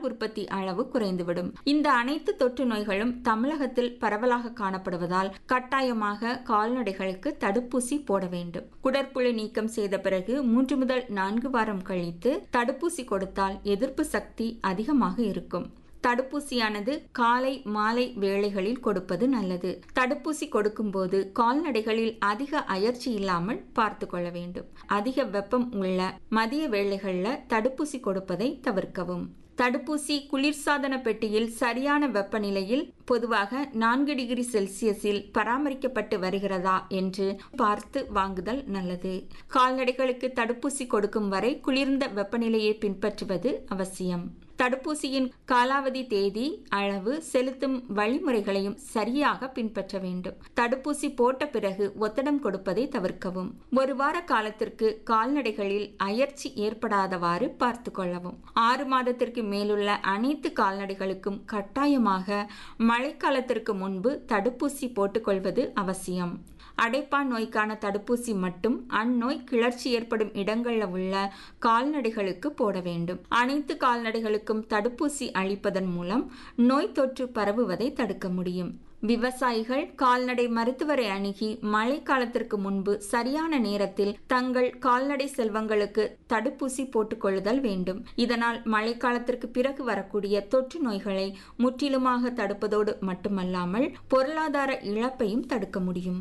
உற்பத்தி அளவு குறைந்துவிடும் இந்த அனைத்து தொற்று நோய்களும் தமிழகத்தில் பரவலாக காணப்படுவதால் கட்டாயமாக கால்நடைகளுக்கு தடுப்பூசி போட வேண்டும் குடற்புழு நீக்கம் செய்த பிறகு மூன்று முதல் நான்கு வாரம் கழித்து தடுப்பூசி கொடுத்தால் எதிர்ப்பு சக்தி அதிகமாக இருக்கும் தடுப்பூசியானது காலை மாலை வேளைகளில் கொடுப்பது நல்லது தடுப்பூசி கொடுக்கும்போது கால்நடைகளில் அதிக அயற்சி இல்லாமல் பார்த்து கொள்ள வேண்டும் அதிக வெப்பம் உள்ள மதிய வேளைகளில் தடுப்பூசி கொடுப்பதை தவிர்க்கவும் தடுப்பூசி குளிர்சாதன பெட்டியில் சரியான வெப்பநிலையில் பொதுவாக நான்கு டிகிரி செல்சியஸில் பராமரிக்கப்பட்டு வருகிறதா என்று பார்த்து வாங்குதல் நல்லது கால்நடைகளுக்கு தடுப்பூசி கொடுக்கும் வரை குளிர்ந்த வெப்பநிலையை பின்பற்றுவது அவசியம் தடுப்பூசியின் காலாவதி தேதி அளவு செலுத்தும் வழிமுறைகளையும் சரியாக பின்பற்ற வேண்டும் தடுப்பூசி போட்ட பிறகு ஒத்தடம் கொடுப்பதை தவிர்க்கவும் ஒரு வார காலத்திற்கு கால்நடைகளில் அயற்சி ஏற்படாதவாறு பார்த்து கொள்ளவும் ஆறு மாதத்திற்கு மேலுள்ள அனைத்து கால்நடைகளுக்கும் கட்டாயமாக மழைக்காலத்திற்கு முன்பு தடுப்பூசி போட்டுக்கொள்வது அவசியம் அடைப்பான் நோய்க்கான தடுப்பூசி மட்டும் அந்நோய் கிளர்ச்சி ஏற்படும் இடங்களில் உள்ள கால்நடைகளுக்கு போட வேண்டும் அனைத்து கால்நடைகளுக்கும் தடுப்பூசி அளிப்பதன் மூலம் நோய் தொற்று பரவுவதை தடுக்க முடியும் விவசாயிகள் கால்நடை மருத்துவரை அணுகி மழை காலத்திற்கு முன்பு சரியான நேரத்தில் தங்கள் கால்நடை செல்வங்களுக்கு தடுப்பூசி போட்டுக்கொள்ளுதல் வேண்டும் இதனால் மழைக்காலத்திற்கு பிறகு வரக்கூடிய தொற்று நோய்களை முற்றிலுமாக தடுப்பதோடு மட்டுமல்லாமல் பொருளாதார இழப்பையும் தடுக்க முடியும்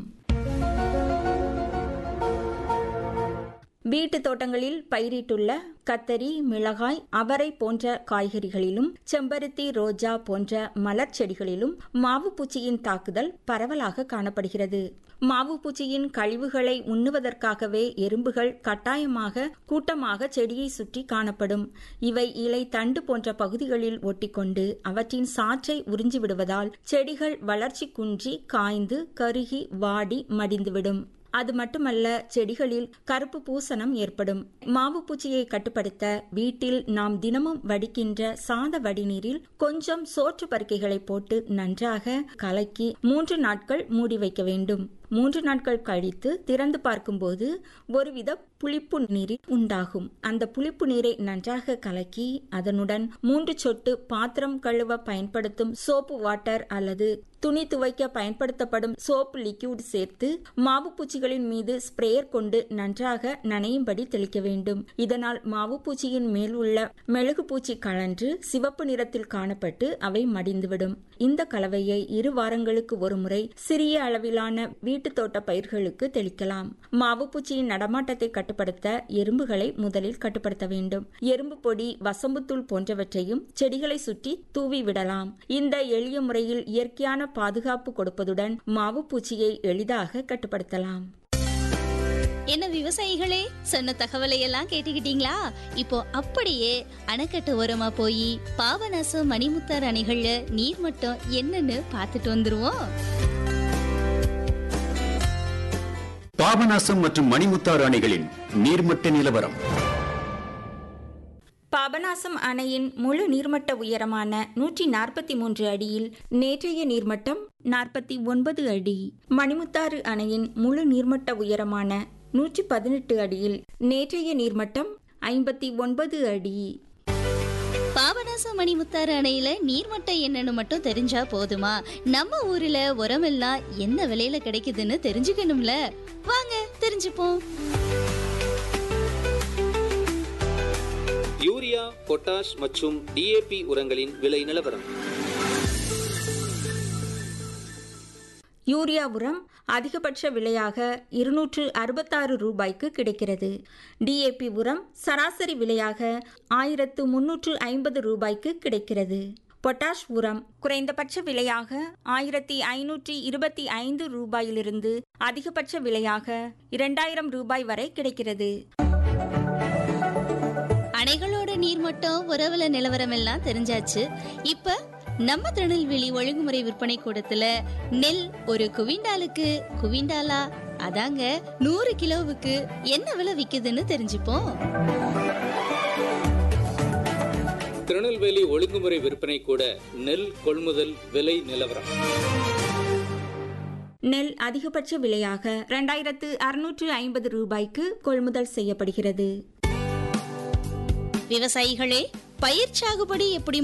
வீட்டு தோட்டங்களில் பயிரிட்டுள்ள கத்தரி மிளகாய் அவரை போன்ற காய்கறிகளிலும் செம்பருத்தி ரோஜா போன்ற மலர் செடிகளிலும் மாவு பூச்சியின் தாக்குதல் பரவலாக காணப்படுகிறது மாவு பூச்சியின் கழிவுகளை உண்ணுவதற்காகவே எறும்புகள் கட்டாயமாக கூட்டமாக செடியை சுற்றி காணப்படும் இவை இலை தண்டு போன்ற பகுதிகளில் ஒட்டிக்கொண்டு அவற்றின் சாற்றை உறிஞ்சி விடுவதால் செடிகள் வளர்ச்சி குன்றி காய்ந்து கருகி வாடி மடிந்துவிடும் அது மட்டுமல்ல செடிகளில் கருப்பு பூசணம் ஏற்படும் மாவு பூச்சியை கட்டுப்படுத்த வீட்டில் நாம் தினமும் வடிக்கின்ற சாத வடிநீரில் கொஞ்சம் சோற்று பருக்கைகளை போட்டு நன்றாக கலக்கி மூன்று நாட்கள் மூடி வைக்க வேண்டும் மூன்று நாட்கள் கழித்து திறந்து பார்க்கும்போது ஒருவித புளிப்பு நீரில் உண்டாகும் அந்த புளிப்பு நீரை நன்றாக கலக்கி அதனுடன் மூன்று சொட்டு பாத்திரம் கழுவ பயன்படுத்தும் சோப்பு வாட்டர் அல்லது துணி துவைக்க பயன்படுத்தப்படும் சோப்பு லிக்யூட் சேர்த்து மாவு பூச்சிகளின் மீது ஸ்ப்ரேயர் கொண்டு நன்றாக நனையும்படி தெளிக்க வேண்டும் இதனால் மாவு பூச்சியின் மேல் உள்ள மெழுகு பூச்சி கலன்று சிவப்பு நிறத்தில் காணப்பட்டு அவை மடிந்துவிடும் இந்த கலவையை இரு வாரங்களுக்கு ஒரு முறை சிறிய அளவிலான வீட்டு தோட்ட பயிர்களுக்கு தெளிக்கலாம் மாவு பூச்சியின் நடமாட்டத்தை கட்டுப்படுத்த எறும்புகளை முதலில் கட்டுப்படுத்த வேண்டும் எறும்பு பொடி வசம்புத்தூள் போன்றவற்றையும் செடிகளை சுற்றி தூவி விடலாம் இந்த எளிய முறையில் இயற்கையான பாதுகாப்பு கொடுப்பதுடன் மாவு பூச்சியை எளிதாக கட்டுப்படுத்தலாம் என்ன விவசாயிகளே சொன்ன தகவலை எல்லாம் கேட்டுக்கிட்டீங்களா இப்போ அப்படியே அணைக்கட்டு ஓரமா போய் பாபநாசம் மணிமுத்தார் அணைகள்ல நீர் மட்டம் என்னன்னு பார்த்துட்டு வந்துருவோம் பாபநாசம் மற்றும் மணிமுத்தாறு அணைகளின் நீர்மட்ட நிலவரம் பாபநாசம் அணையின் முழு நீர்மட்ட உயரமான நூற்றி நாற்பத்தி மூன்று அடியில் நேற்றைய நீர்மட்டம் நாற்பத்தி ஒன்பது அடி மணிமுத்தாறு அணையின் முழு நீர்மட்ட உயரமான நூற்றி பதினெட்டு அடியில் நேற்றைய நீர்மட்டம் ஐம்பத்தி ஒன்பது அடி பாபநாசம் மணிமுத்தாறு அணையில நீர்மட்டம் என்னன்னு மட்டும் தெரிஞ்சா போதுமா நம்ம ஊர்ல உரமெல்லாம் என்ன விலையில கிடைக்குதுன்னு தெரிஞ்சுக்கணும்ல வாங்க தெரிஞ்சுப்போம் யூரியா பொட்டாஷ் மற்றும் டிஏபி உரங்களின் விலை நிலவரம் யூரியா உரம் அதிகபட்ச விலையாக இருநூற்று அறுபத்தாறு ரூபாய்க்கு கிடைக்கிறது டிஏபி உரம் சராசரி விலையாக ஆயிரத்து முன்னூற்று ஐம்பது ரூபாய்க்கு கிடைக்கிறது பொட்டாஷ் உரம் குறைந்தபட்ச விலையாக ஆயிரத்தி ஐநூற்றி இருபத்தி ஐந்து ரூபாயிலிருந்து அதிகபட்ச விலையாக இரண்டாயிரம் ரூபாய் வரை கிடைக்கிறது அணைகளோட நீர்மட்டம் உறவுல நிலவரம் எல்லாம் தெரிஞ்சாச்சு இப்ப நம்ம திருநெல்வேலி ஒழுங்குமுறை விற்பனை கூடத்துல நெல் ஒரு குவிண்டாலுக்கு குவிண்டாலா அதாங்க நூறு கிலோவுக்கு என்ன விலை விக்குதுன்னு தெரிஞ்சுப்போம் திருநெல்வேலி ஒழுங்குமுறை விற்பனை கூட நெல் கொள்முதல் விலை நிலவரம் நெல் அதிகபட்ச விலையாக இரண்டாயிரத்து அறுநூற்று ஐம்பது ரூபாய்க்கு கொள்முதல் செய்யப்படுகிறது விவசாயிகளே பயிர் சாகுபடி எப்படி